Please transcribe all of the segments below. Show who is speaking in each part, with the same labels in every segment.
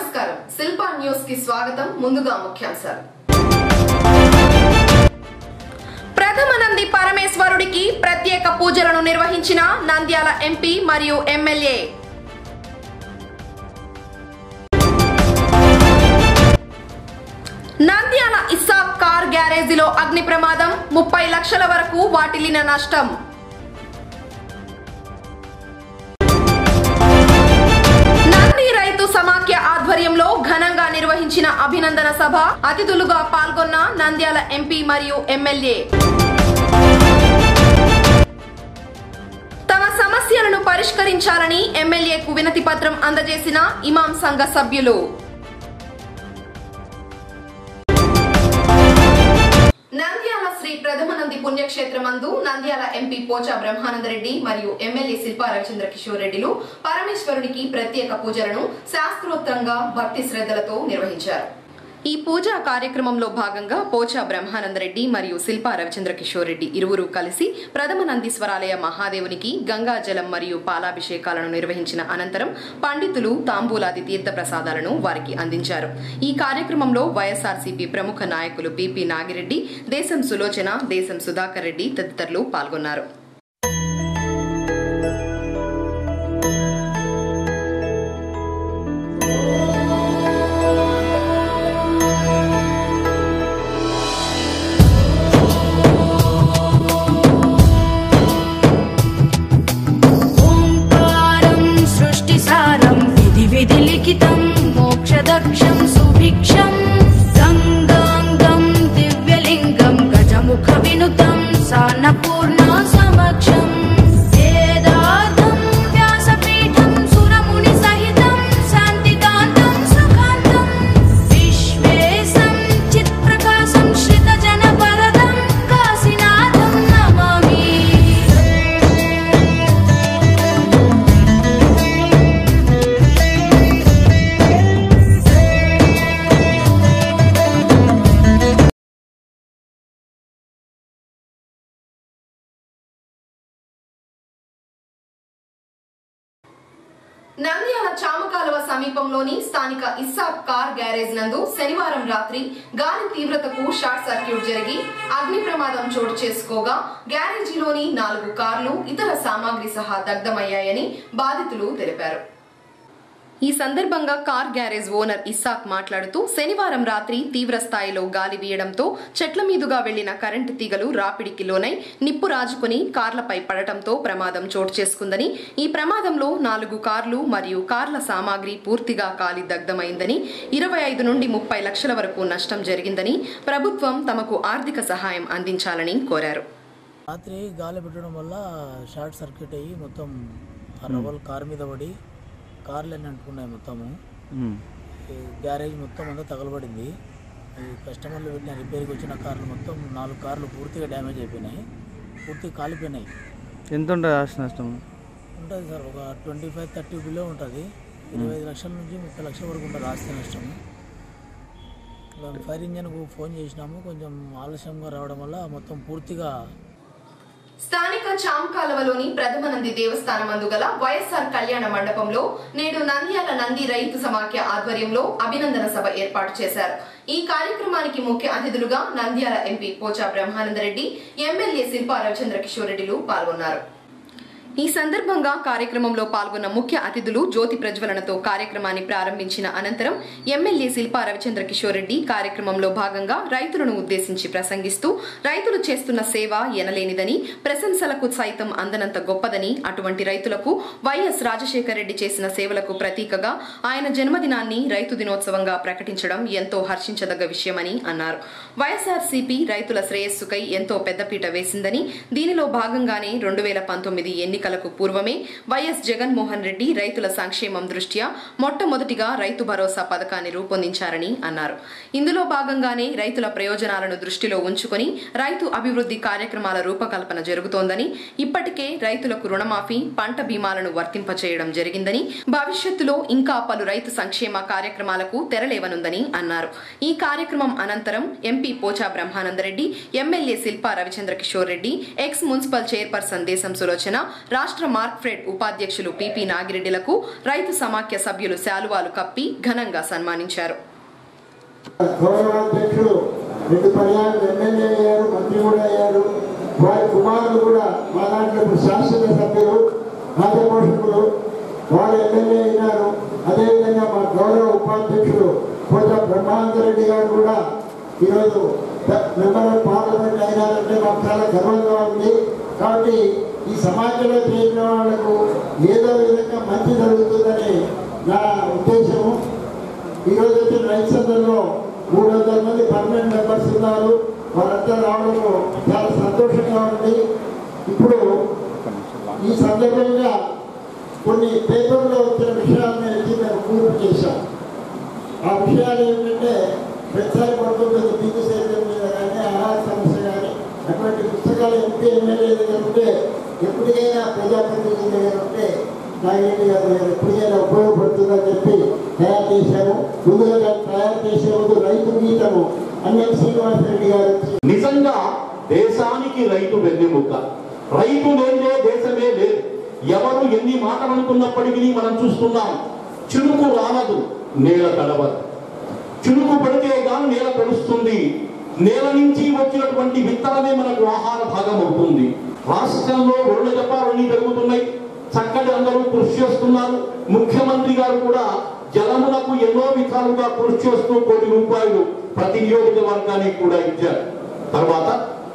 Speaker 1: నమస్కారం శిల్పా న్యూస్ కి స్వాగతం ముందుగా ముఖ్యాంశాలు ప్రథమ నంది పరమేశ్వరుడికి ప్రత్యేక పూజలను నిర్వహించిన నంద్యాల ఎంపీ మరియు ఎమ్మెల్యే నంద్యాల ఇస్సాక్ కార్ గ్యారేజీలో అగ్ని ప్రమాదం ముప్పై లక్షల వరకు వాటిల్లిన నష్టం నంది రైతు సమాఖ్య ఆధ్వర్యంలో ఘనంగా నిర్వహించిన అభినందన సభ అతిథులుగా పాల్గొన్న నంద్యాల ఎంపీ మరియు ఎమ్మెల్యే తమ సమస్యలను పరిష్కరించాలని ఎమ్మెల్యేకు వినతి పత్రం అందజేసిన ఇమాం సంఘ సభ్యులు నంద్యాల శ్రీ ప్రథమనంది పుణ్యక్షేత్రమందు నంద్యాల ఎంపీ పోచా బ్రహ్మానందరెడ్డి మరియు ఎమ్మెల్యే శిల్పా రవిచంద్ర కిషోర్ రెడ్డిలు పరమేశ్వరునికి ప్రత్యేక పూజలను శాస్త్రోక్తంగా భక్తి శ్రద్ధలతో నిర్వహించారు ఈ పూజా కార్యక్రమంలో భాగంగా పోచా బ్రహ్మానందరెడ్డి మరియు శిల్పా రవిచంద్ర కిషోర్ రెడ్డి ఇరువురు కలిసి ప్రథమ నందీశ్వరాలయ మహాదేవునికి గంగా జలం మరియు పాలాభిషేకాలను నిర్వహించిన అనంతరం పండితులు తాంబూలాది తీర్థ ప్రసాదాలను వారికి అందించారు ఈ కార్యక్రమంలో వైఎస్ఆర్సీపీ ప్రముఖ నాయకులు పిపి నాగిరెడ్డి దేశం సులోచన దేశం సుధాకర్ రెడ్డి తదితరులు పాల్గొన్నారు
Speaker 2: ఓంకారం సృష్టిసారం విధి విధి లిఖితం మోక్షదక్షం సుభిక్షం గంగాంగం దివ్యలింగం గజముఖ వినుతం సాన్నపూర్ణ సమక్షం వేదార్థం వ్యాసపీఠం సురముని సహితం శాంతికాంతం సుఖాంతం విశ్వేశం చిత్ప్రకాశం శ్రితజన వరదం కాశీనాథం నమామి
Speaker 1: నంద్యాల చామకాలువ సమీపంలోని స్థానిక ఇస్సాక్ కార్ గ్యారేజ్ నందు శనివారం రాత్రి గాలి తీవ్రతకు షార్ట్ సర్క్యూట్ జరిగి అగ్ని ప్రమాదం చోటు చేసుకోగా గ్యారేజీలోని నాలుగు కార్లు ఇతర సామాగ్రి సహా దగ్ధమయ్యాయని బాధితులు తెలిపారు ఈ సందర్భంగా కార్ గ్యారేజ్ ఓనర్ ఇస్సాక్ మాట్లాడుతూ శనివారం రాత్రి తీవ్ర స్థాయిలో గాలి వీయడంతో చెట్ల మీదుగా వెళ్లిన కరెంటు తీగలు రాపిడికి లోనై నిప్పు రాజుకుని కార్లపై పడటంతో ప్రమాదం చోటు చేసుకుందని ఈ ప్రమాదంలో నాలుగు కార్లు మరియు కార్ల సామాగ్రి పూర్తిగా కాలి దగ్ధమైందని ఇరవై ఐదు నుండి ముప్పై లక్షల వరకు నష్టం జరిగిందని ప్రభుత్వం తమకు ఆర్థిక సహాయం అందించాలని కోరారు
Speaker 3: రాత్రి గాలి పెట్టడం వల్ల షార్ట్ సర్క్యూట్ అయ్యి మొత్తం ఆ రవ్వలు కారు మీద పడి కార్లు అన్నీ అంటుకున్నాయి మొత్తము ఈ గ్యారేజ్ మొత్తం అంతా తగలబడింది ఈ కస్టమర్లు పెట్టిన రిపేర్కి వచ్చిన కార్లు మొత్తం నాలుగు కార్లు పూర్తిగా డ్యామేజ్ అయిపోయినాయి పూర్తిగా కాలిపోయినాయి
Speaker 4: ఎంత ఉంటుంది ఆస్తి నష్టం
Speaker 3: ఉంటుంది సార్ ఒక ట్వంటీ ఫైవ్ థర్టీ బిలో ఉంటుంది ఇరవై ఐదు లక్షల నుంచి ముప్పై లక్షల వరకు ఉంటుంది ఆస్తి నష్టం మేము ఫైర్ ఇంజన్కు ఫోన్ చేసినాము కొంచెం ఆలస్యంగా రావడం వల్ల మొత్తం పూర్తిగా
Speaker 1: స్థానిక చాంకాలవలోని ప్రథమ నంది దేవస్థానం అందుగల వైఎస్ఆర్ కళ్యాణ మండపంలో నేడు నంద్యాల నంది రైతు సమాఖ్య ఆధ్వర్యంలో అభినందన సభ ఏర్పాటు చేశారు ఈ కార్యక్రమానికి ముఖ్య అతిథులుగా నంద్యాల ఎంపీ పోచా బ్రహ్మానందరెడ్డి ఎమ్మెల్యే శిల్పా రవిచంద్ర కిషోర్ రెడ్డిలు పాల్గొన్నారు ఈ సందర్భంగా కార్యక్రమంలో పాల్గొన్న ముఖ్య అతిథులు జ్యోతి ప్రజ్వలనతో కార్యక్రమాన్ని ప్రారంభించిన అనంతరం ఎమ్మెల్యే శిల్పా రవిచంద్ర కిషోర్ రెడ్డి కార్యక్రమంలో భాగంగా రైతులను ఉద్దేశించి ప్రసంగిస్తూ రైతులు చేస్తున్న సేవ ఎనలేనిదని ప్రశంసలకు సైతం అందనంత గొప్పదని అటువంటి రైతులకు వైఎస్ రాజశేఖర రెడ్డి చేసిన సేవలకు ప్రతీకగా ఆయన జన్మదినాన్ని రైతు దినోత్సవంగా ప్రకటించడం ఎంతో హర్షించదగ్గ విషయమని అన్నారు వైఎస్ఆర్సీపీ రైతుల శ్రేయస్సుకై ఎంతో పెద్దపీట వేసిందని దీనిలో భాగంగానే రెండు వేల పంతొమ్మిది ఎన్నికలకు పూర్వమే వైఎస్ జగన్మోహన్ రెడ్డి రైతుల సంక్షేమం దృష్ట్యా మొట్టమొదటిగా రైతు భరోసా పథకాన్ని రూపొందించారని అన్నారు ఇందులో భాగంగానే రైతుల ప్రయోజనాలను దృష్టిలో ఉంచుకొని రైతు అభివృద్ధి కార్యక్రమాల రూపకల్పన జరుగుతోందని ఇప్పటికే రైతులకు రుణమాఫీ పంట బీమాలను వర్తింపచేయడం జరిగిందని భవిష్యత్తులో ఇంకా పలు రైతు సంక్షేమ కార్యక్రమాలకు తెరలేవనుందని అన్నారు ఈ కార్యక్రమం అనంతరం MP Pocha Brahmananda Reddy MLA Shilpa Ravichandra Kishore Reddy ex municipal chairperson Desam Sulochana రాష్ట్ర మార్క్ఫెడ్ ఉపాధ్యక్షులు పిపి నాగిరెడ్డిలకు రైతు సమాఖ్య సభ్యులు శాలువాలు కప్పి ఘనంగా సన్మానించారు
Speaker 5: గౌరవాధ్యక్షుడు రెండు పర్యాలు ఎమ్మెల్యే అయ్యారు మంత్రి కూడా అయ్యారు వారి కుమారులు కూడా మా దాంట్లో ఇప్పుడు శాసన సభ్యులు రాజపోషకులు వారు ఎమ్మెల్యే అయినారు అదేవిధంగా మా గౌరవ ఉపాధ్యక్షుడు కోట బ్రహ్మానందరెడ్డి గారు కూడా ఈరోజు ద- మెంబర్ ఆఫ్ పార్లమెంట్ అయినారంటే మాకు చాలా గర్వంగా ఉంది కాబట్టి ఈ సమాజంలో చేరిన వాళ్లకు ఏదో విధంగా మంచి జరుగుతుందని నా ఉద్దేశము ఈరోజు వచ్చిన రైతు సంఘంలో మూడు వందల మంది పర్మనెంట్ మెంబర్స్ ఉన్నారు వారంతా రావడము చాలా సంతోషంగా ఉంది ఇప్పుడు ఈ సందర్భంగా కొన్ని పేపర్లో వచ్చిన విషయాలను ఎత్తి మేము పూర్తి చేశాం ఆ విషయాలు ఏంటంటే ప్రతిసారి పడుతుంటుంది బిందు సేద్యం మీద కానీ ఆహార సమస్య కానీ అటువంటి పుస్తకాలు ఎంపీ ఎమ్మెల్యే దగ్గర ఉంటే ఎప్పటికైనా ప్రజాప్రతినిధి దగ్గర ఉంటే నాగరెడ్డి గారు దగ్గర ఎప్పటికైనా ఉపయోగపడుతుందని చెప్పి తయారు చేశాము ముందుగా దాన్ని తయారు చేసే ముందు రైతు గీతము అన్నం శ్రీనివాసరెడ్డి గారు వచ్చి
Speaker 6: నిజంగా దేశానికి రైతు వెన్నెముక రైతు లేదే దేశమే లేదు ఎవరు ఎన్ని మాటలు అనుకున్నప్పటికీ మనం చూస్తున్నాం చినుకు రాలదు నేల తడవదు చినుకు పడితే గాని నేల తడుస్తుంది నేల నుంచి వచ్చినటువంటి విత్తనమే మనకు ఆహార భాగం అవుతుంది రాష్ట్రంలో ఒళ్ళు జపాలన్నీ జరుగుతున్నాయి చక్కటి అందరూ కృషి చేస్తున్నారు ముఖ్యమంత్రి గారు కూడా జలములకు ఎన్నో విధాలుగా కృషి చేస్తూ కోటి రూపాయలు ప్రతి నియోజకవర్గానికి కూడా ఇచ్చారు తర్వాత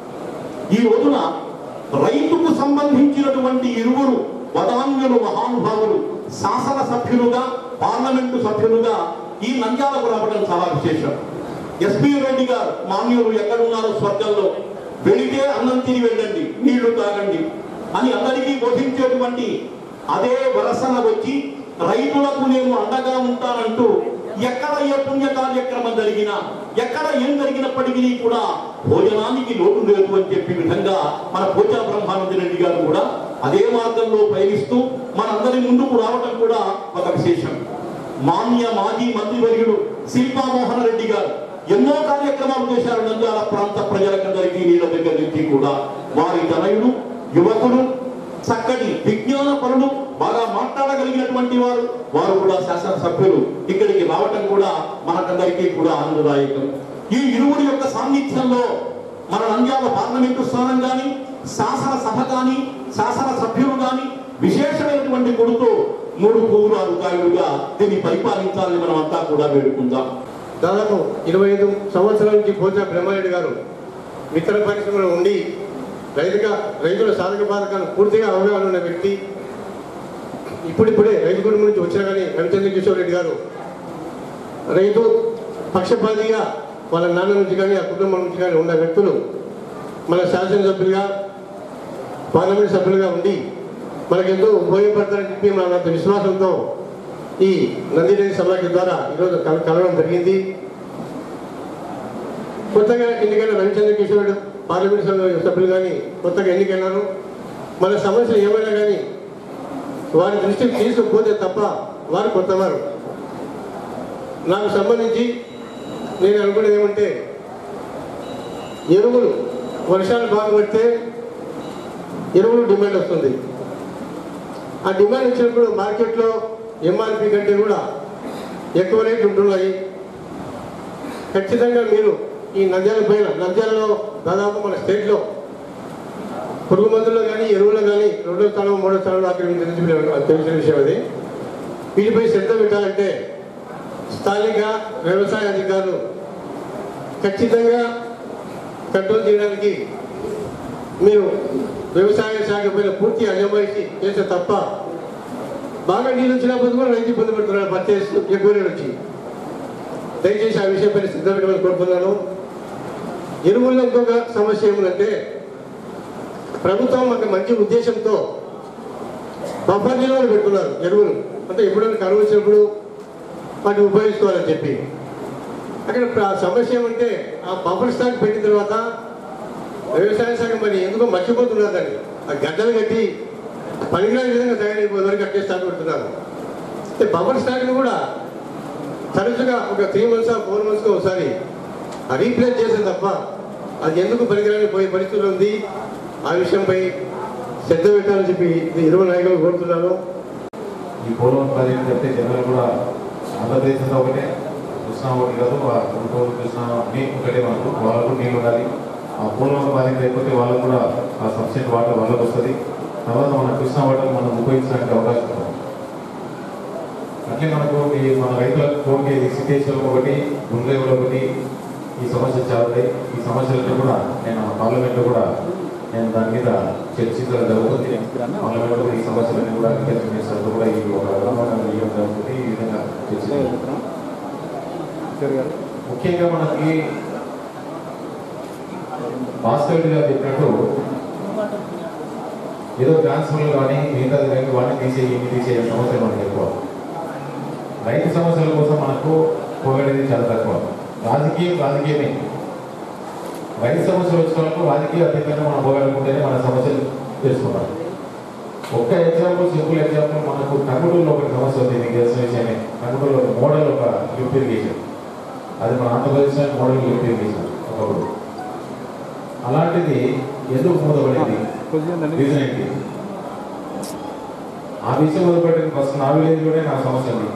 Speaker 6: ఈ రోజున రైతుకు సంబంధించినటువంటి ఇరువురు వదాన్యులు మహానుభావులు శాసన సభ్యులుగా పార్లమెంటు సభ్యులుగా ఈ నంద్యాలకు రావడం చాలా విశేషం ఎస్పీ రెడ్డి గారు మాన్యులు ఎక్కడున్నారో స్వర్గంలో వెళితే అన్నం తిని వెళ్ళండి నీళ్లు తాగండి అని అందరికీ బోధించేటువంటి అదే వరసన వచ్చి రైతులకు నేను అండగా ఉంటానంటూ ఎక్కడ ఏ పుణ్య కార్యక్రమం జరిగినా ఎక్కడ ఏం జరిగినప్పటికీ కూడా భోజనానికి లోటు లేదు అని చెప్పి విధంగా మన పూజా బ్రహ్మానంద రెడ్డి గారు కూడా అదే మార్గంలో పయనిస్తూ మనందరి ముందుకు రావడం కూడా ఒక విశేషం మాన్య మాజీ మంత్రివర్యుడు శిల్పా మోహన్ రెడ్డి గారు ఎన్నో కార్యక్రమాలు చేశారు నంద్యాల ప్రాంత ప్రజలకందరికీ నీళ్ళ దగ్గర నుంచి కూడా వారి తనయుడు యువకుడు చక్కటి విజ్ఞాన పరులు బాగా మాట్లాడగలిగినటువంటి వారు వారు కూడా శాసనసభ్యులు ఇక్కడికి రావటం కూడా మనకందరికీ కూడా ఆనందదాయకం ఈ ఇరువురి యొక్క సాన్నిధ్యంలో మన నంద్యాల పార్లమెంటు స్థానం కానీ శాసన సభ కానీ శాసన సభ్యులు కానీ విశేషమైనటువంటి కొడుతో మూడు పువ్వులు అధికారులుగా దీన్ని పరిపాలించాలని మనం అంతా కూడా వేడుకుందాం
Speaker 7: దాదాపు ఇరవై ఐదు సంవత్సరాల నుంచి పోచా బ్రహ్మారెడ్డి గారు మిత్ర పరిశ్రమలో ఉండి రైతుగా రైతుల సాధక బాధకాలు పూర్తిగా అవగాహన ఉన్న వ్యక్తి ఇప్పుడిప్పుడే రైతు కుటుంబం నుంచి వచ్చినా కానీ రవిచంద్ర కిషోర్ రెడ్డి గారు రైతు పక్షపాతిగా వాళ్ళ నాన్న నుంచి కానీ ఆ కుటుంబం నుంచి కానీ ఉన్న వ్యక్తులు మన శాసనసభ్యులుగా పార్లమెంట్ సభ్యులుగా ఉండి మనకెంతో ఉపయోగపడతారని చెప్పి మన అంత విశ్వాసంతో ఈ నందిరేని సమాఖ్య ద్వారా ఈరోజు కల- కలవడం జరిగింది కొత్తగా ఎన్నికైన రవిచంద్ర కిషోరుడు పార్లమెంట్ సభ్యు- సభ్యులు కానీ కొత్తగా ఎన్నికైనారు మన సమస్యలు ఏమైనా కానీ వారి దృష్టికి తీసుకుపోతే తప్ప వారు కొత్తవారు నాకు సంబంధించి నేను అనుకునేది ఏమంటే ఎరువులు వర్షాలు బాగా పడితే ఎరువులు డిమాండ్ వస్తుంది ఆ డిమాండ్ ఇచ్చినప్పుడు మార్కెట్లో ఎంఆర్పి కంటే కూడా ఎక్కువ రేట్లు ఉంటున్నాయి ఖచ్చితంగా మీరు ఈ నంద్యాల పైన నంద్యాలలో దాదాపు మన స్టేట్లో పురుగు మందుల్లో కానీ ఎరువులు కానీ రెండో స్థానం మూడో స్థానంలో ఆక్రమించిన తెలిసిన విషయం అది వీటిపై శ్రద్ధ పెట్టాలంటే స్థానిక వ్యవసాయ అధికారులు ఖచ్చితంగా కంట్రోల్ చేయడానికి మీరు వ్యవసాయ శాఖ పైన పూర్తి అజమాయిషి చేస్తే తప్ప బాగా నీళ్ళు వచ్చినప్పుడు కూడా రైతు ఇబ్బంది పెడుతున్నాడు పర్చేస్ ఎక్కువ రేటు వచ్చి దయచేసి ఆ విషయంపై శ్రద్ధ పెట్టమని కోరుతున్నాను ఎరువుల్లో ఇంకొక సమస్య ఏమిటంటే ప్రభుత్వం ఒక మంచి ఉద్దేశంతో బఫర్ నిల్వలు పెడుతున్నారు ఎరువులు అంటే ఎప్పుడైనా కరువు వచ్చినప్పుడు వాటిని ఉపయోగించుకోవాలని చెప్పి అక్కడ ప్ర- సమస్య ఏమంటే ఆ బఫర్ స్టాక్ పెట్టిన తర్వాత వ్యవసాయ శాఖ మరి ఎందుకో మర్చిపోతున్నారు దాన్ని ఆ గడ్డలు కట్టి పనికిరాని విధంగా తయారైపోయే వరకు అట్టే స్టాక్ పెడుతున్నారు అంటే బఫర్ స్టాక్ని కూడా తరచుగా ఒక త్రీ మంత్స్ ఫోర్ మంత్స్కి ఒకసారి రీప్లేస్ చేసే తప్ప అది ఎందుకు పనికిరాని పోయే పరిస్థితులు ఉంది ఆ విషయంపై శ్రద్ధ పెట్టాలని చెప్పి ఇరవై నాయకులు కోరుతున్నాను
Speaker 8: ఈ పోలవరం ప్రాజెక్ట్ చెప్తే జనాలు కూడా ఆంధ్రప్రదేశ్లో ఒకటే కృష్ణా ఒకటి కాదు ఆ గుంటూరు కృష్ణా అన్ని ఒకటే మనకు వాళ్ళకు కూడా నీళ్ళు ఉండాలి ఆ పోలవరం ప్రాజెక్ట్ అయిపోతే వాళ్ళకు కూడా ఆ సబ్సిడెంట్ వాటర్ వాళ్ళకి వస్తుంది తర్వాత మన కృష్ణా వాటర్ మనం ఉపయోగించడానికి అవకాశం ఉంటుంది అట్లే మనకు ఈ మన రైతులకు కోరికే సిద్ధేశ్వరం ఒకటి గుండ్రేవులు ఒకటి ఈ సమస్యలు చాలా ఉన్నాయి ఈ సమస్యలన్నీ కూడా నేను పార్లమెంట్లో కూడా నేను దాని మీద చర్చించడం జరుగుతుంది పార్లమెంట్లో ఈ సమస్యలన్నీ కూడా అగ్రికల్చర్ మినిస్టర్తో కూడా ఈ ఒక అవగాహన ఇవ్వడం జరుగుతుంది ఈ విధంగా చర్చించారు ముఖ్యంగా మనకి భాస్కర్ గారు చెప్పినట్టు ఏదో ట్రాన్స్ఫర్లు కానీ మిగతాది కానీ వాటిని తీసేయి ఇన్ని తీసేయ సమస్యలు మనకి ఎక్కువ రైతు సమస్యల కోసం మనకు పోగడేది చాలా తక్కువ రాజకీయం రాజకీయమే రైతు సమస్యలు వచ్చిన వాళ్ళకు రాజకీయ అతీతంగా మనం పోగలుగుంటేనే మన సమస్యలు తెలుసుకుంటాం ఒక్క ఎగ్జాంపుల్ సింపుల్ ఎగ్జాంపుల్ మనకు టంగుటూరులో ఒకటి సమస్య ఉంది మీకు తెలిసిన విషయమే టంగుటూరులో ఒక మోడల్ ఒక లిఫ్ట్ ఇరిగేషన్ అది మన ఆంధ్రప్రదేశ్లో మోడల్ లిఫ్ట్ ఇరిగేషన్ ఒకప్పుడు అలాంటిది ఎందుకు మూతపడింది రీజన్ ఏంటి ఆ విషయం మొదలుపెట్టిన ఫస్ట్ నా విలేజ్లోనే నా సమస్య ఉంది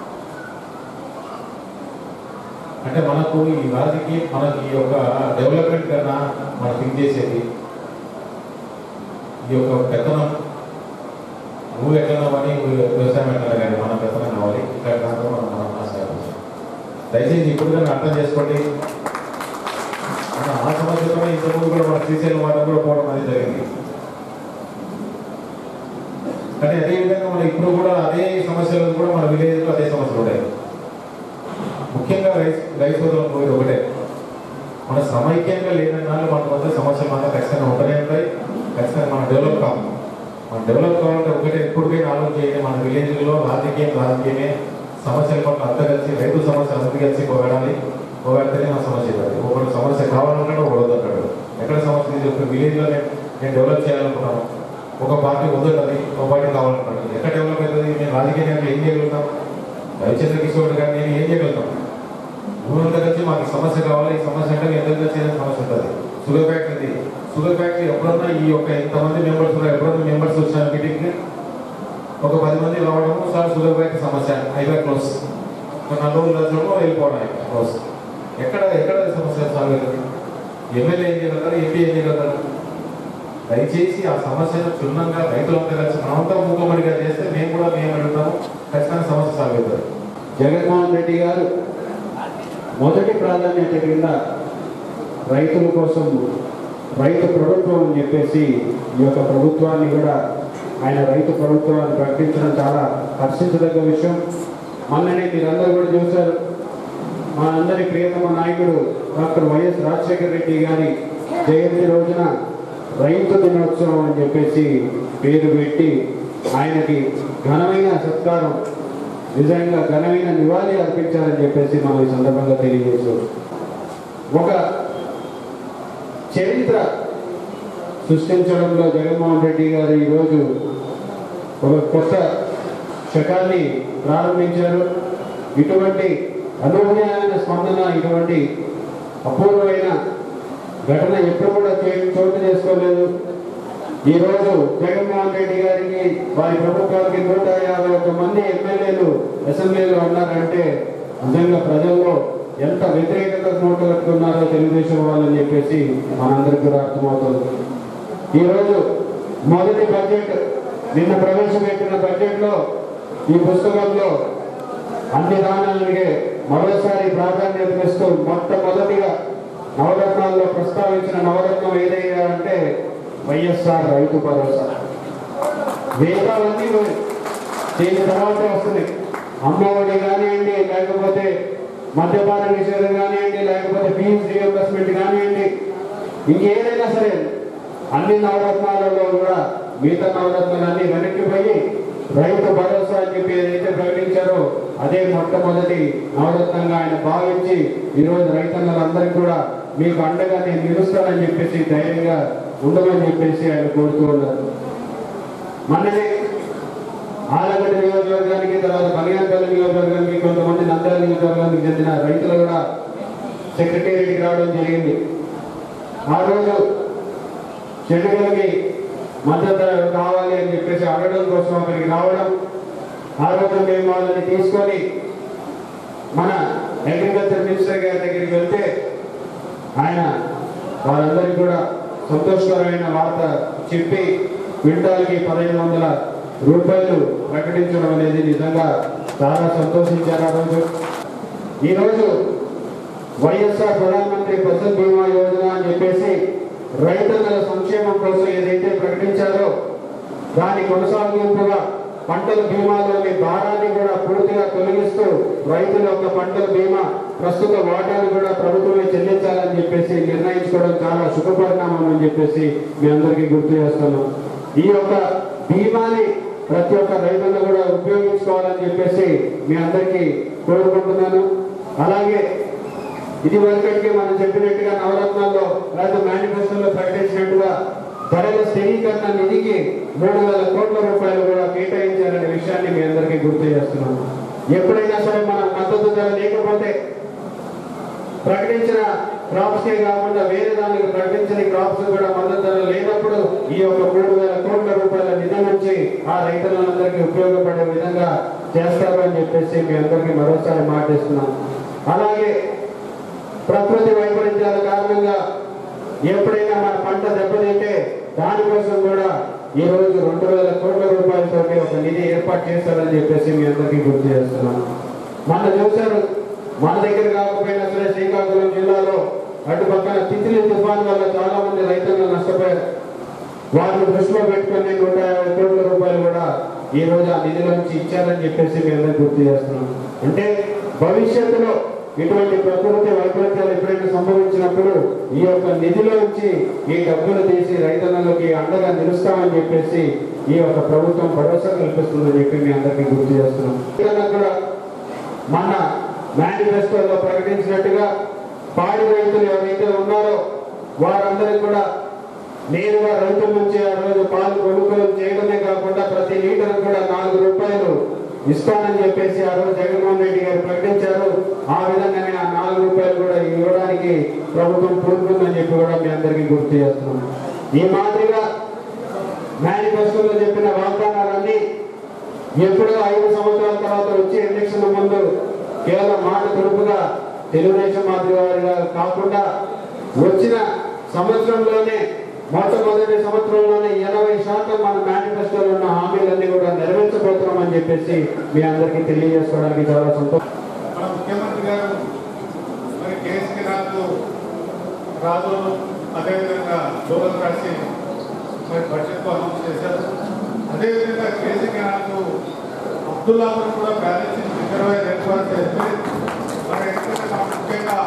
Speaker 8: అంటే మనకు ఈ రాజకీయం మనకి ఈ యొక్క డెవలప్మెంట్ కన్నా మనం థింక్ చేసేది ఈ యొక్క పెత్తనం నువ్వు ఎట్లా అని వ్యవసాయం ఎట్లా కానీ మన పెత్తనం కావాలి ఇక్కడ దాంట్లో మనం మనం నాశనం దయచేసి ఇప్పుడు కానీ అర్థం చేసుకోండి మన ఆ సమస్యతోనే ఇంతకుముందు కూడా మన శ్రీశైలం వాటర్ కూడా పోవడం అనేది జరిగింది కానీ అదే విధంగా మన ఇప్పుడు కూడా అదే సమస్యలు కూడా మన విలేజ్లో అదే సమస్యలు ఉన్నాయి ముఖ్యంగా రైస్ రైస్ సోదరులు పోయేది ఒకటే మన సమైక్యంగా లేదన్నాళ్ళు మన వద్ద సమస్యలు మాత్రం ఖచ్చితంగా ఉంటూనే ఉంటాయి ఖచ్చితంగా మనం డెవలప్ కావాలి మనం డెవలప్ కావాలంటే ఒకటే ఎప్పటికైనా ఆలోచన చేయండి మన విలేజ్లో రాజకీయం రాజకీయమే సమస్యల పట్ల అంతా కలిసి రైతు సమస్య అంతా కలిసి పోగడాలి పోగడితేనే మన సమస్య అవుతుంది ఒకటి సమస్య కావాలన్నాడు ఒకటి వద్దంటాడు ఎక్కడ సమస్య ఉంది ఒక విలేజ్లో నేను నేను డెవలప్ చేయాలనుకున్నాను ఒక పార్టీ వద్దంటది ఒక పార్టీ కావాలనుకుంటాను ఎక్కడ డెవలప్ అవుతుంది నేను రాజకీయంగా ఏం చేయగలుగుతాం రవిచంద్ర కిషోర్ గారు నేను ఏం చేయగలుగుతాం ఊరంతా కలిసి మాకు ఈ సమస్య కావాలి ఈ సమస్య అంటే మీ అందరికీ వచ్చే సమస్య ఉంటుంది షుగర్ ఫ్యాక్టరీ షుగర్ ఫ్యాక్టరీ ఎప్పుడన్నా ఈ యొక్క ఎంతమంది మెంబర్స్ ఉన్నారు ఎప్పుడన్నా మెంబర్స్ వచ్చారు మీటింగ్కి ఒక పది మంది రావడము సార్ షుగర్ ఫ్యాక్టరీ సమస్య అయిపోయి క్లోజ్ ఒక నలభై రోజులు వచ్చడము వెళ్ళిపోవడం అయిపోయి క్లోజ్ ఎక్కడ ఎక్కడ సమస్య సాల్వ్ అవుతుంది ఎమ్మెల్యే ఏం చేయగలుగుతారు ఎంపీ ఏం చేయగలుగుతారు దయచేసి ఆ సమస్యను క్షుణ్ణంగా రైతులంతా కలిసి మనమంతా మూకమడిగా చేస్తే మేము కూడా మేము అడుగుతాము ఖచ్చితంగా సమస్య సాల్వ్ అవుతుంది
Speaker 9: జగన్మోహన్ రెడ్డి గారు మొదటి ప్రాధాన్యత కింద రైతుల కోసం రైతు ప్రభుత్వం అని చెప్పేసి ఈ యొక్క ప్రభుత్వాన్ని కూడా ఆయన రైతు ప్రభుత్వాన్ని ప్రకటించడం చాలా హర్షించదగ్గ విషయం మొన్ననే మీరందరూ కూడా చూశారు మా అందరి ప్రియతమ నాయకుడు డాక్టర్ వైఎస్ రాజశేఖర రెడ్డి గారి జయంతి రోజున రైతు దినోత్సవం అని చెప్పేసి పేరు పెట్టి ఆయనకి ఘనమైన సత్కారం నిజంగా ఘనమైన నివాళి అర్పించాలని చెప్పేసి మనం ఈ సందర్భంగా తెలియజేస్తూ ఒక చరిత్ర సృష్టించడంలో జగన్మోహన్ రెడ్డి గారు ఈరోజు ఒక కొత్త శకాన్ని ప్రారంభించారు ఇటువంటి అనూహ్యమైన స్పందన ఇటువంటి అపూర్వమైన ఘటన ఎప్పుడు కూడా చే- చోటు చేసుకోలేదు ఈ రోజు జగన్మోహన్ రెడ్డి గారికి వారి ప్రభుత్వానికి నూట యాభై ఒక్క మంది ఎమ్మెల్యేలు అసెంబ్లీలో ఉన్నారంటే నిజంగా ప్రజల్లో ఎంత వ్యతిరేకత మూట కట్టుకున్నారో తెలుగుదేశం వాళ్ళని చెప్పేసి మనందరికీ కూడా అర్థమవుతుంది ఈ రోజు మొదటి బడ్జెట్ నిన్న ప్రవేశపెట్టిన బడ్జెట్ లో ఈ పుస్తకంలో అన్ని దానాలకి మరోసారి ప్రాధాన్యత ఇస్తూ మొట్టమొదటిగా నవరత్నాల్లో ప్రస్తావించిన నవరత్నం ఏదైనా అంటే వైఎస్ఆర్ రైతు భరోసా మిగతావన్నీ పోయి. దీని తర్వాత వస్తుంది అమ్మఒడి కానివ్వండి లేకపోతే మద్యపాన నిషేధం కానివ్వండి లేకపోతే ఫీజు రియంబర్స్మెంట్ కానివ్వండి ఇంకేదైనా సరే అన్ని నవరత్నాలలో కూడా మిగతా నవరత్నాలన్నీ వెనక్కిపోయి రైతు భరోసా అని చెప్పి ఏదైతే ప్రకటించారో అదే మొట్టమొదటి నవరత్నంగా ఆయన భావించి ఈరోజు రైతన్నలందరికీ కూడా మీకు అండగా నేను నిలుస్తానని చెప్పేసి ధైర్యంగా ఉండమని చెప్పేసి ఆయన కోరుతూ ఉన్నారు మొన్ననే ఆలగడ్డ నియోజకవర్గానికి తర్వాత బనియాన్పల్లి నియోజకవర్గానికి కొంతమంది నంద్యాల నియోజకవర్గానికి చెందిన రైతులు కూడా సెక్రటేరియట్కి రావడం జరిగింది ఆ రోజు చెడుగులకి మద్దతు ధర కావాలి అని చెప్పేసి అడగడం కోసం అక్కడికి రావడం ఆ రోజు మేము వాళ్ళని తీసుకొని మన అగ్రికల్చర్ మినిస్టర్ గారి దగ్గరికి వెళ్తే ఆయన వారందరికీ కూడా సంతోషకరమైన వార్త చెప్పి క్వింటాల్కి పదిహేను వందల రూపాయలు ప్రకటించడం అనేది నిజంగా చాలా సంతోషించారు ఆ రోజు ఈరోజు వైఎస్ఆర్ ప్రధానమంత్రి ఫసల్ బీమా యోజన అని చెప్పేసి రైతన్నల సంక్షేమం కోసం ఏదైతే ప్రకటించారో దాని కొనసాగింపుగా పంటల బీమాలోని భారాన్ని కూడా పూర్తిగా తొలగిస్తూ రైతుల యొక్క పంటల బీమా ప్రస్తుత వాటాను కూడా ప్రభుత్వమే చెల్లించాలని చెప్పేసి నిర్ణయించుకోవడం చాలా శుభపరిణామం అని చెప్పేసి మీ అందరికీ గుర్తు చేస్తున్నాం ఈ యొక్క బీమాని ప్రతి ఒక్క రైతులు కూడా ఉపయోగించుకోవాలని చెప్పేసి మీ అందరికీ కోరుకుంటున్నాను అలాగే ఇది వరకటికి మనం చెప్పినట్టుగా నవరత్నాల్లో లేదా మేనిఫెస్టోలో ప్రకటించినట్టుగా ధరల స్థిరీకరణ నిధికి మూడు వేల కోట్ల రూపాయలు కూడా కేటాయించారనే విషయాన్ని మీ అందరికీ గుర్తు చేస్తున్నాను ఎప్పుడైనా సరే మన మద్దతు ధర లేకపోతే ప్రకటించిన క్రాప్స్ కే కాకుండా వేరే దానికి ప్రకటించిన క్రాప్స్ కూడా మద్దతు ధర లేనప్పుడు ఈ యొక్క మూడు వేల కోట్ల రూపాయల నిధి నుంచి ఆ రైతులందరికీ ఉపయోగపడే విధంగా చేస్తారు అని చెప్పేసి మీ అందరికీ మరోసారి మాటిస్తున్నాం అలాగే ప్రకృతి వైపరీత్యాల కారణంగా ఎప్పుడైనా మన పంట దెబ్బతింటే దానికోసం కూడా ఈ రోజు రెండు వేల కోట్ల రూపాయలతో ఒక నిధి ఏర్పాటు చేశారని చెప్పేసి మీ అందరికీ గుర్తు చేస్తున్నాను మన చూశారు మన దగ్గర కాకపోయినా సరే శ్రీకాకుళం జిల్లాలో అటు పక్కన తిత్లీ తుఫాన్ వల్ల చాలా మంది రైతులు నష్టపోయారు వారిని దృష్టిలో పెట్టుకుని నూట యాభై కోట్ల రూపాయలు కూడా ఈ రోజు ఆ నిధిలోంచి ఇచ్చారని చెప్పేసి మీ అందరికీ గుర్తు చేస్తున్నాం అంటే భవిష్యత్తులో ఇటువంటి ప్రకృతి వైపరీత్యాలు ఎప్పుడైనా సంభవించినప్పుడు ఈ యొక్క నిధిలోంచి ఈ డబ్బులు తీసి రైతన్నలకి అండగా నిలుస్తామని చెప్పేసి ఈ యొక్క ప్రభుత్వం భరోసా కల్పిస్తుందని చెప్పి మీ అందరికీ గుర్తు చేస్తున్నాం రైతన్నలు కూడా మన మేనిఫెస్టోలో ప్రకటించినట్టుగా పాడి రైతులు ఎవరైతే ఉన్నారో వారందరికీ కూడా నేరుగా రైతుల నుంచి ఆ రోజు పాలు కొనుగోలు చేయడమే కాకుండా ప్రతి లీటర్ కూడా నాలుగు రూపాయలు ఇస్తానని చెప్పేసి ఆ రోజు జగన్మోహన్ రెడ్డి గారు ప్రకటించారు ఆ విధంగానే ఆ నాలుగు రూపాయలు కూడా ఇవ్వడానికి ప్రభుత్వం పూనుకుందని చెప్పి కూడా మీ అందరికీ గుర్తు చేస్తున్నాం ఈ మాదిరిగా మేనిఫెస్టోలో చెప్పిన వాగ్దానాలన్నీ ఎప్పుడో ఐదు సంవత్సరాల తర్వాత వచ్చే ఎలక్షన్ ముందు కేవలం మాట తుడుపుగా తెలుగుదేశం మాదిరి వారిగా కాకుండా వచ్చిన సంవత్సరంలోనే మొట్టమొదటి సంవత్సరంలోనే ఎనభై శాతం మన మేనిఫెస్టోలో ఉన్న హామీలన్నీ కూడా నెరవేర్చబోతున్నామని చెప్పేసి మీ అందరికీ తెలియజేసుకోవడానికి చాలా సంతోషం
Speaker 8: మన ముఖ్యమంత్రి గారు మరి కేసీ రాజు రాజు అదేవిధంగా దూరం రాసి మరి బడ్జెట్ అనౌన్స్ చేశారు అదేవిధంగా కేసీ రాజు అబ్దుల్లాపూర్ కూడా బ్యాలెన్స్ రిజర్వాయర్ ఏర్పాటు చేస్తే మరి ఎందుకంటే మనం ముఖ్యంగా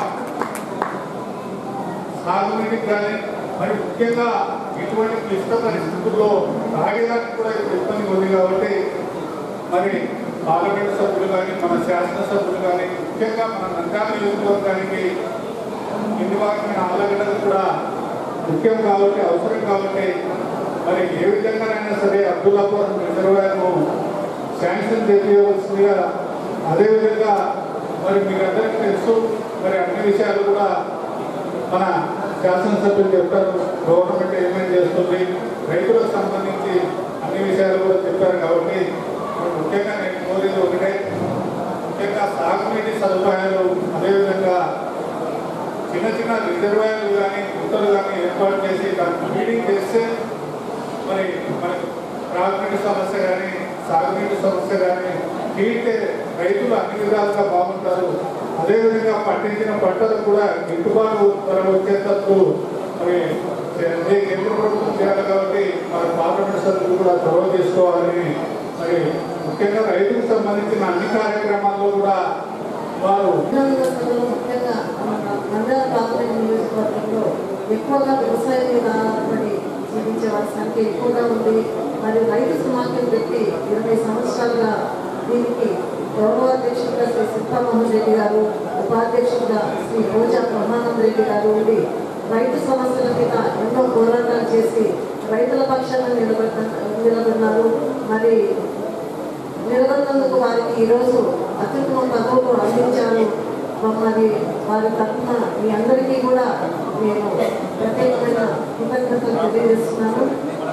Speaker 8: సాగునీటికి కానీ మరి ముఖ్యంగా ఇటువంటి క్లిష్ట పరిస్థితుల్లో తాగేదానికి కూడా ఇప్పుడు ఇబ్బంది ఉంది కాబట్టి మరి పార్లమెంట్ సభ్యులు కానీ మన శాసనసభ్యులు కానీ ముఖ్యంగా మన నంద్యాల నియోజకవర్గానికి నిర్వాహకమైన ఆలగడ్డలు కూడా ముఖ్యం కాబట్టి అవసరం కాబట్టి మరి ఏ విధంగానైనా సరే అబ్దుల్లాపూర్ రిజర్వాయర్ను శాంక్షన్ చేయించవలసిందిగా అదేవిధంగా మరి మీకు అందరికీ తెలుసు మరి అన్ని విషయాలు కూడా మన శాసనసభ్యులు చెప్పారు గవర్నమెంట్ ఏమేమి చేస్తుంది రైతులకు సంబంధించి అన్ని విషయాలు కూడా చెప్పారు కాబట్టి మరి ముఖ్యంగా నేను కోరేది ఒకటే ముఖ్యంగా సాగునీటి సదుపాయాలు అదేవిధంగా చిన్న చిన్న రిజర్వాయర్లు కానీ గుంతలు కానీ ఏర్పాటు చేసి దాన్ని ఫీడింగ్ చేస్తే మరి మనకు త్రాగునీటి సమస్య కానీ సాగునీటి సమస్య కానీ తీరితే రైతులు అన్ని విధాలుగా బాగుంటారు అదేవిధంగా పండించిన పంటలు కూడా గిట్టుబాటు ధర వచ్చేటట్టు మరి చే- కేంద్ర ప్రభుత్వం చేయాలి కాబట్టి మన పార్లమెంట్ సభ్యులు కూడా చొరవ తీసుకోవాలని మరి ముఖ్యంగా రైతుకు సంబంధించిన అన్ని కార్యక్రమాల్లో కూడా వారు
Speaker 10: తెలంగాణలో ముఖ్యంగా మన మండల పార్లమెంట్ నియోజకవర్గంలో ఎక్కువగా వ్యవసాయం మీద ఆధారపడి జీవించే వారి సంఖ్య ఎక్కువగా ఉంది మరియు రైతు సమాఖ్యలు పెట్టి ఇరవై సంవత్సరాలుగా దీనికి గౌరవాధ్యక్షుడిగా శ్రీ సీతామోహన్ రెడ్డి గారు ఉపాధ్యక్షుడిగా శ్రీ రోజా బ్రహ్మానంద రెడ్డి గారు ఉండి రైతు సమస్యల మీద ఎన్నో పోరాటాలు చేసి రైతుల పక్షాన నిలబడ్డ నిలబడినారు మరి నిలబడినందుకు వారికి ఈరోజు అత్యుత్తమ పదవులు అందించారు మరి వారి తరఫున మీ అందరికీ కూడా నేను ప్రత్యేకమైన కృతజ్ఞతలు తెలియజేస్తున్నాను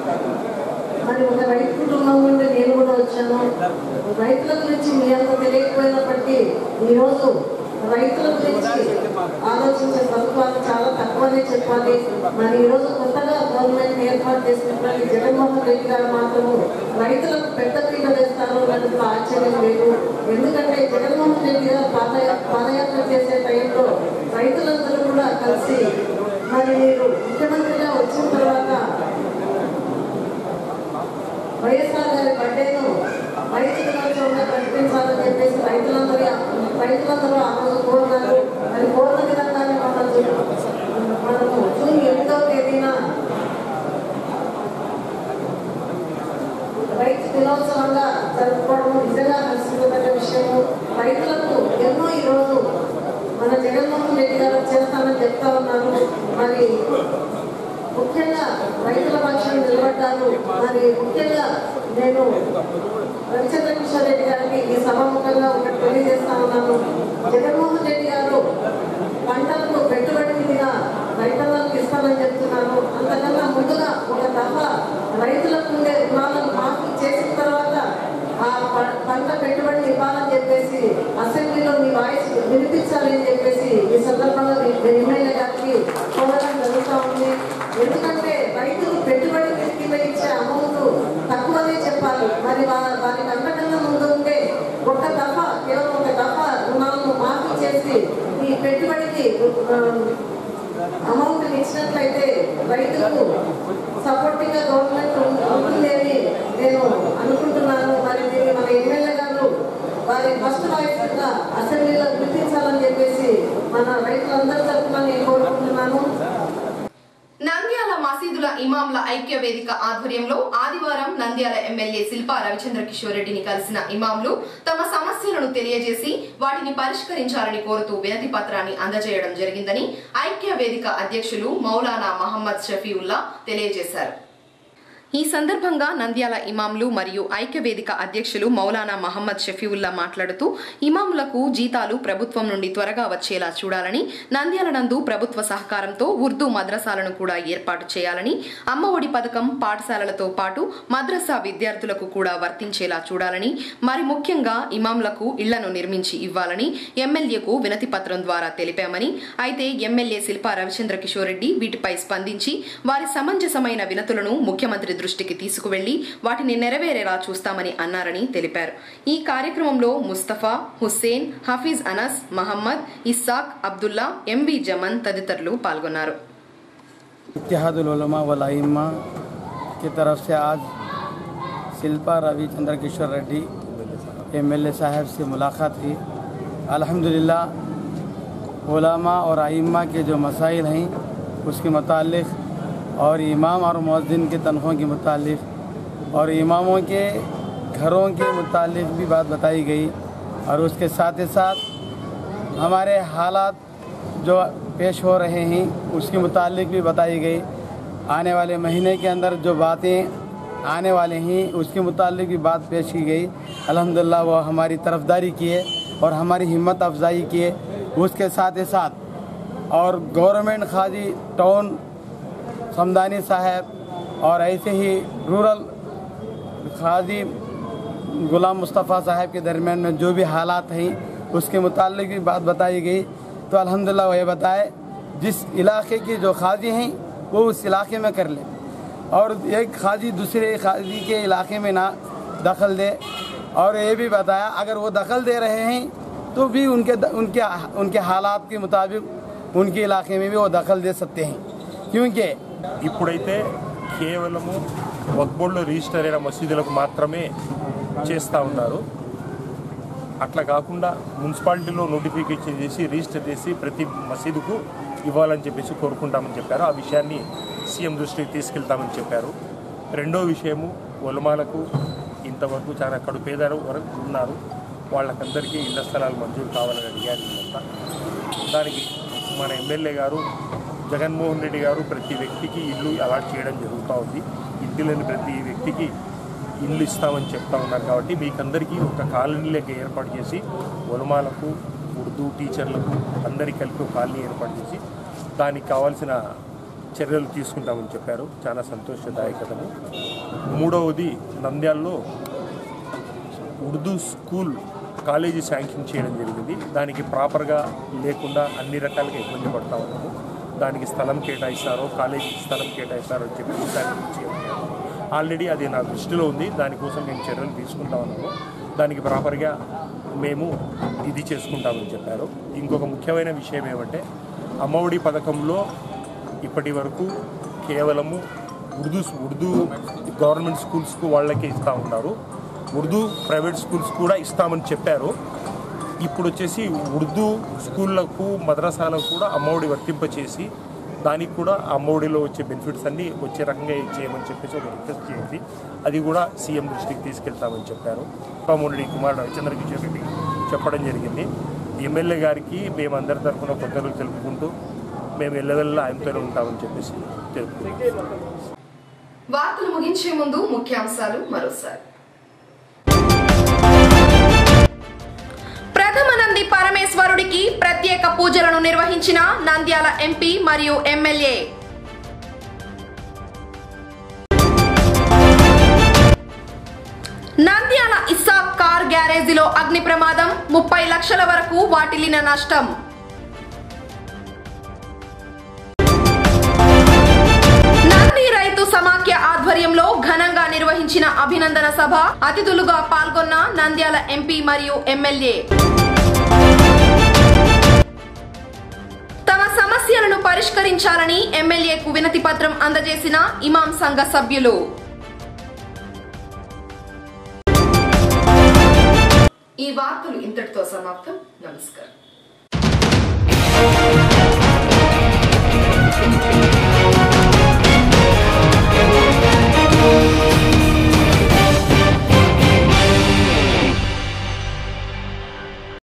Speaker 10: మరి ఒక రైతు కుటుంబం నుండి నేను కూడా వచ్చాను రైతుల గురించి మీ అంత తెలియకపోయినప్పటికీ ఈరోజు రైతుల గురించి ఆలోచించే ప్రభుత్వాలు చాలా తక్కువనే చెప్పాలి మరి ఈరోజు కొత్తగా గవర్నమెంట్ ఏర్పాటు చేసినటువంటి జగన్మోహన్ రెడ్డి గారు మాత్రము రైతులకు పెద్ద పీట వేస్తారు అన్నట్లు ఆశ్చర్యం లేదు ఎందుకంటే జగన్మోహన్ రెడ్డి గారు పాద పాదయాత్ర చేసే టైంలో రైతులందరూ కూడా కలిసి మరి మీరు ముఖ్యమంత్రిగా వచ్చిన తర్వాత వైఎస్ఆర్ గారి బర్త్డేను రైతు దినోత్సవంగా ప్రకటించాలని చెప్పేసి రైతులందరూ రైతులందరూ ఆ రోజు కోరినారు మరి కోరిన విధంగానే మన జూ- మనము జూన్ ఎనిమిదవ తేదీన రైతు దినోత్సవంగా జరుపుకోవడం నిజంగా హర్షించదగ్గ విషయము రైతులకు ఎన్నో ఈరోజు మన జగన్మోహన్ రెడ్డి గారు చేస్తామని చెప్తా ఉన్నారు మరి ముఖ్యంగా రైతుల పక్షాన్ని నిలబడ్డారు మరి ముఖ్యంగా నేను రవిచంద్ర కిషోర్ రెడ్డి గారికి ఈ సభాముఖంగా ఒకటి తెలియజేస్తా ఉన్నాను జగన్మోహన్ రెడ్డి గారు పంటలకు పెట్టుబడి మీద రైతులకు ఇస్తామని చెప్తున్నాను అంతకన్నా ముందుగా ఒక దఫా రైతులకు ఉండే రుణాలను మాఫీ చేసిన తర్వాత ఆ ప- పంట పెట్టుబడి ఇవ్వాలని చెప్పేసి అసెంబ్లీలో మీ వాయిస్ వినిపించాలి అని చెప్పేసి ఈ సందర్భంగా మీ ఎమ్మెల్యే గారికి కోరడం జరుగుతూ ఉంది ఎందుకంటే రైతులు పెట్టుబడి కింద ఇచ్చే అమౌంట్ తక్కువనే చెప్పాలి మరి వా- వారికి అంతకన్నా ముందు ఉంటే ఒక దఫా కేవలం ఒక దఫా రుణాలను మాఫీ చేసి ఈ పెట్టుబడికి అమౌంట్ ఇచ్చినట్లయితే రైతులకు సపోర్టింగ్ గా గవర్నమెంట్ ఉంటుంది అని నేను అనుకుంటున్నాను మరి దీన్ని మన ఎమ్మెల్యే గారు వారి ఫస్ట్ వాయిస్ కింద అసెంబ్లీలో గుర్తించాలని చెప్పేసి మన రైతులందరి తరఫున నేను కోరుకుంటున్నాను
Speaker 1: నంద్యాల మసీదుల ఇమాంల ఐక్య వేదిక ఆధ్వర్యంలో ఆదివారం నంద్యాల ఎమ్మెల్యే శిల్పా రవిచంద్ర కిషోర్ రెడ్డిని కలిసిన ఇమాంలు తమ సమస్యలను తెలియజేసి వాటిని పరిష్కరించాలని కోరుతూ వినతి పత్రాన్ని అందజేయడం జరిగిందని ఐక్య వేదిక అధ్యక్షులు మౌలానా మహమ్మద్ షఫీవుల్లా తెలియజేశారు ఈ సందర్భంగా నంద్యాల ఇమాంలు మరియు ఐక్యవేదిక అధ్యక్షులు మౌలానా మహమ్మద్ షఫీవుల్లా మాట్లాడుతూ ఇమాములకు జీతాలు ప్రభుత్వం నుండి త్వరగా వచ్చేలా చూడాలని నంద్యాల నందు ప్రభుత్వ సహకారంతో ఉర్దూ మద్రసాలను కూడా ఏర్పాటు చేయాలని అమ్మ ఒడి పథకం పాఠశాలలతో పాటు మద్రసా విద్యార్థులకు కూడా వర్తించేలా చూడాలని మరి ముఖ్యంగా ఇమాంలకు ఇళ్లను నిర్మించి ఇవ్వాలని ఎమ్మెల్యేకు వినతి పత్రం ద్వారా తెలిపామని అయితే ఎమ్మెల్యే శిల్పా రవిచంద్ర కిషోర్ రెడ్డి వీటిపై స్పందించి వారి సమంజసమైన వినతులను ముఖ్యమంత్రి దృష్టికి తీసుకువెళ్లి వాటిని నెరవేరేలా చూస్తామని అన్నారని తెలిపారు ఈ కార్యక్రమంలో ముస్తఫా హుస్సేన్ హఫీజ్ అనస్ మహమ్మద్ ఇస్సాక్ అబ్దుల్లా ఎంవి జమన్ తదితరులు పాల్గొన్నారు
Speaker 11: इतिहादुलमा वलाइमा की तरफ से आज शिल्पा रविचंद्र किशोर रेड्डी एमएलए साहब से मुलाकात की अल्हम्दुलिल्लाह उलमा और आइम्मा के जो मसाइल हैं उसके मुतालिक और इमाम और मौज़िन के तनख़ों के मुतालिक और इमामों के घरों के मुतालिक भी बात बताई गई और उसके साथ ही साथ हमारे हालात जो पेश हो रहे हैं उसके मुतालिक भी बताई गई आने वाले महीने के अंदर जो बातें आने वाले हैं उसके मुतालिक भी बात पेश की गई अल्हम्दुलिल्लाह वो हमारी तरफदारी किए और हमारी हिम्मत अफजाई किए उसके साथ ही साथ और गवर्नमेंट खाजी टाउन समदानी साहब और ऐसे ही रूरल खाजी गुलाम मुस्तफ़ा साहब के दरमियान में जो भी हालात हैं उसके मुतालिक भी बात बताई गई तो अल्हम्दुलिल्लाह वह बताए जिस इलाके के जो खाजी हैं वो उस इलाके में कर ले और एक खाजी दूसरे खाजी के इलाके में ना दखल दे और ये भी बताया अगर वो दखल दे रहे हैं तो भी उनके उनके उनके हालात के मुताबिक उनके इलाके में भी वो दखल दे सकते हैं क्योंकि
Speaker 12: ఇప్పుడైతే కేవలము వక్బోర్డులో రిజిస్టర్ అయిన మసీదులకు మాత్రమే చేస్తూ ఉన్నారు అట్లా కాకుండా మున్సిపాలిటీలో నోటిఫికేషన్ చేసి రిజిస్టర్ చేసి ప్రతి మసీదుకు ఇవ్వాలని చెప్పేసి కోరుకుంటామని చెప్పారు ఆ విషయాన్ని సీఎం దృష్టికి తీసుకెళ్తామని చెప్పారు రెండో విషయము ఒలమాలకు ఇంతవరకు చాలా కడుపేదలు వరకు ఉన్నారు వాళ్ళకందరికీ ఇళ్ల స్థలాలు మంజూరు కావాలని అడిగారు వీళ్ళంతా దానికి మన ఎమ్మెల్యే గారు జగన్మోహన్ రెడ్డి గారు ప్రతి వ్యక్తికి ఇల్లు అలాట్ చేయడం జరుగుతూ ఉంది ఇంటి లేని ప్రతి వ్యక్తికి ఇల్లు ఇస్తామని చెప్తా ఉన్నారు కాబట్టి మీకందరికీ ఒక కాలనీ లెక్క ఏర్పాటు చేసి ఒలమాలకు ఉర్దూ టీచర్లకు అందరికీ కలిపి ఒక కాలనీ ఏర్పాటు చేసి దానికి కావాల్సిన చర్యలు తీసుకుంటామని చెప్పారు చాలా సంతోషదాయకతము మూడవది నంద్యాలలో ఉర్దూ స్కూల్ కాలేజీ శాంక్షన్ చేయడం జరిగింది దానికి ప్రాపర్గా లేకుండా అన్ని రకాలుగా ఇబ్బంది పడతా ఉన్నాము దానికి స్థలం కేటాయిస్తారో కాలేజీకి స్థలం కేటాయిస్తారో అని చెప్పి దానికి చేయమన్నారు ఆల్రెడీ అది నా దృష్టిలో ఉంది దానికోసం నేను చర్యలు తీసుకుంటా ఉన్నాము దానికి ప్రాపర్గా మేము ఇది చేసుకుంటామని చెప్పారు ఇంకొక ముఖ్యమైన విషయం ఏమంటే అమ్మఒడి పథకంలో ఇప్పటి వరకు కేవలము ఉర్దూ ఉర్దూ గవర్నమెంట్ స్కూల్స్కు వాళ్ళకే ఇస్తూ ఉన్నారు ఉర్దూ ప్రైవేట్ స్కూల్స్ కూడా ఇస్తామని చెప్పారు ఇప్పుడు వచ్చేసి ఉర్దూ స్కూళ్ళకు మద్రసాలకు కూడా అమ్మఒడి వర్తింపచేసి దానికి కూడా అమ్మఒడిలో వచ్చే బెనిఫిట్స్ అన్నీ వచ్చే రకంగా చేయమని చెప్పేసి ఒక రిక్వెస్ట్ చేయండి అది కూడా సీఎం దృష్టికి తీసుకెళ్తామని చెప్పారు రామోరెడ్డి కుమార్ రవిచంద్ర కిషోర్ రెడ్డి చెప్పడం జరిగింది ఎమ్మెల్యే గారికి మేము అందరి తరఫున కొత్తలు తెలుపుకుంటూ మేము ఎల్లవెల్లా ఆయనతోనే ఉంటామని చెప్పేసి తెలుపుకుంటాం
Speaker 1: వార్తలు ముగించే ముందు ముఖ్యాంశాలు మరోసారి ప్రథమ నంది పరమేశ్వరుడికి ప్రత్యేక పూజలను నిర్వహించిన నంద్యాల ఎంపీ మరియు ఎమ్మెల్యే నంద్యాల ఇస్సాక్ కార్ గ్యారేజీలో అగ్ని ప్రమాదం ముప్పై లక్షల వరకు వాటిల్లిన నష్టం నంది రైతు సమాఖ్య ఆధ్వర్యంలో ఘనంగా నిర్వహించిన అభినందన సభ అతిథులుగా పాల్గొన్న నంద్యాల ఎంపీ మరియు ఎమ్మెల్యే తమ సమస్యలను పరిష్కరించాలని ఎమ్మెల్యేకు వినతి పత్రం అందజేసిన ఇమాం సంఘ సభ్యులు ఈ వార్తలు ఇంతటితో సమాప్తం నమస్కారం